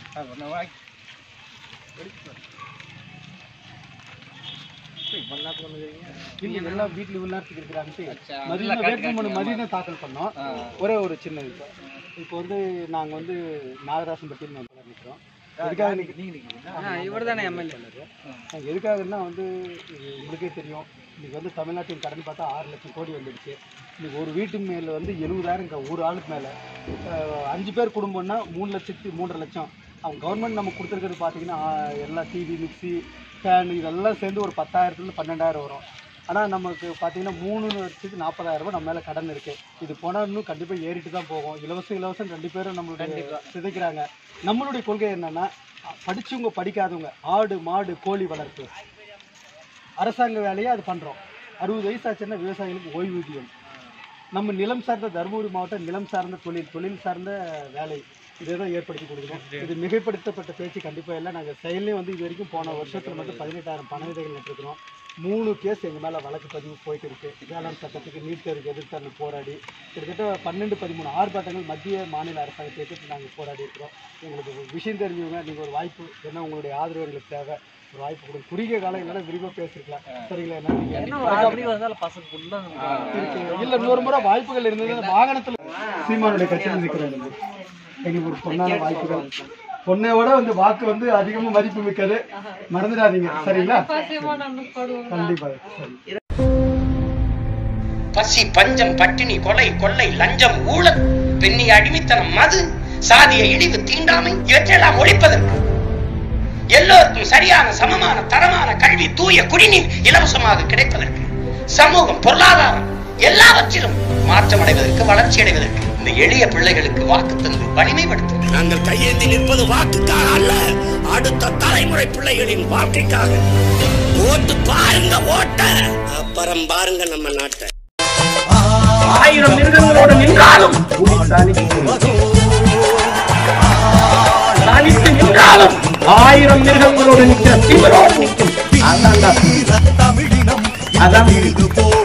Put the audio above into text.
இல்ல எல்லாம் வீட்டுல இவ்வளவு நேரத்துக்கு இருக்கிறாங்க மதியம் வேட்புமனு மதியம் தான் தாக்கல் பண்ணோம் ஒரே ஒரு சின்ன இது இப்போ வந்து நாங்க வந்து நாகராசன்பட்டியில் நம்ம நிற்கிறோம் எதுக்காக நீங்க இவர் தானே எம்எல்ஏ நாங்க எதுக்காகன்னா வந்து இது உங்களுக்கே தெரியும் இன்னைக்கு வந்து தமிழ்நாட்டின் கடன் பார்த்தா ஆறு லட்சம் கோடி வந்துடுச்சு இன்னைக்கு ஒரு வீட்டு மேல வந்து எழுபதாயிரம் ஒரு ஆளுக்கு மேல அஹ், அஞ்சு பேர் குடும்பம்னா மூணு லட்சத்து மூன்றரை லட்சம் அவங்க கவர்மெண்ட் நம்ம கொடுத்துருக்கிறது பார்த்தீங்கன்னா ஆஹ், எல்லா டிவி மிக்ஸி ஃபேன் இதெல்லாம் சேர்ந்து ஒரு பத்தாயிரத்துலேருந்து பன்னெண்டாயிரம் வரும் ஆனால் நமக்கு பார்த்தீங்கன்னா மூணு லட்சத்துக்கு நாற்பதாயிரம் ரூபாய் நம்ம மேலே கடன் இருக்கு இது போனால் இன்னும் கண்டிப்பாக ஏறிட்டு தான் போகும் இலவசம் இலவசம் ரெண்டு பேரும் நம்மளுடைய சிதைக்கிறாங்க நம்மளுடைய கொள்கை என்னன்னா படிச்சவங்க படிக்காதவங்க ஆடு மாடு கோழி வளர்ப்பு அரசாங்க வேலையை அது பண்ணுறோம் அறுபது வயசு ஆச்சுன்னா விவசாயிகளுக்கு ஓய்வூதியம் நம்ம நிலம் சார்ந்த தருமபுரி மாவட்டம் நிலம் சார்ந்த தொழில் தொழில் சார்ந்த வேலை இதை தான் ஏற்படுத்தி கொடுக்கணும் இது மிகைப்படுத்தப்பட்ட பேச்சு கண்டிப்பாக இல்லை நாங்கள் செயல்லையும் வந்து இது வரைக்கும் போன வருஷத்தில் மட்டும் பதினெட்டாயிரம் பண விதைகள் நட்டுருக்கிறோம் மூணு கேஸ் எங்கள் மேலே வழக்கு பதிவு போயிட்டு இருக்கு வேளாண் சட்டத்துக்கு நீட் தேர்வுக்கு எதிர்த்து நாங்கள் போராடி கிட்டத்தட்ட பன்னெண்டு பதிமூணு ஆர்ப்பாட்டங்கள் மத்திய மாநில அரசாங்கத்தை எதிர்த்து நாங்கள் போராடி இருக்கிறோம் எங்களுக்கு ஒரு விஷயம் தெரிஞ்சவங்க நீங்கள் ஒரு வாய்ப்பு என்ன உங்களுடைய ஆதரவு எங்களுக்கு தேவை ஒரு வாய்ப்பு கொடுங்க குறுகிய காலம் இல்லைன்னா விரிவாக பேசிருக்கலாம் சரிங்களா என்ன என்ன ஒரு ஆறு மணிக்கு வந்தாலும் பசங்க ஃபுல்லாக இருக்கு இல்ல இன்னொரு முறை வாய்ப்புகள் இருந்தது அந்த வாகனத்துல சீமானுடைய கட்சியில் நிற்கிறாங்க எங்களுக்கு ஒரு பொண்ணான வாய்ப்புகள் பொண்ணையோட வந்து வாக்கு வந்து அதிகமா மதிப்பு மிக்கது மறந்துடாதீங்க சரிங்களா கண்டிப்பா சரி பசி பஞ்சம் பட்டினி கொலை கொள்ளை லஞ்சம் ஊழல் பெண்ணிய அடிமைத்தனம் மது சாதிய இழிவு தீண்டாமை இவற்றையெல்லாம் ஒழிப்பதற்கு எல்லோருக்கும் சரியான சமமான தரமான கல்வி தூய குடிநீர் இலவசமாக கிடைப்பதற்கு சமூகம் பொருளாதாரம் எல்லாவற்றிலும் மாற்றம் அடைவதற்கு வளர்ச்சி அடைவதற்கு இந்த எளிய பிள்ளைகளுக்கு வாக்கு தந்து வலிமைப்படுத்து நாங்கள் கையேந்தி நிற்பது வாக்குக்காக அல்ல அடுத்த தலைமுறை பிள்ளைகளின் வாழ்க்கைக்காக ஓட்டு பாருங்க ஓட்ட அப்புறம் பாருங்க நம்ம நாட்டை ஆயிரம் மிருகங்களோடு நின்றாலும் தனித்து நின்றாலும் ஆயிரம் மிருகங்களோடு நிற்கிற தீவிரோடு நிற்கும் அதான் அதான்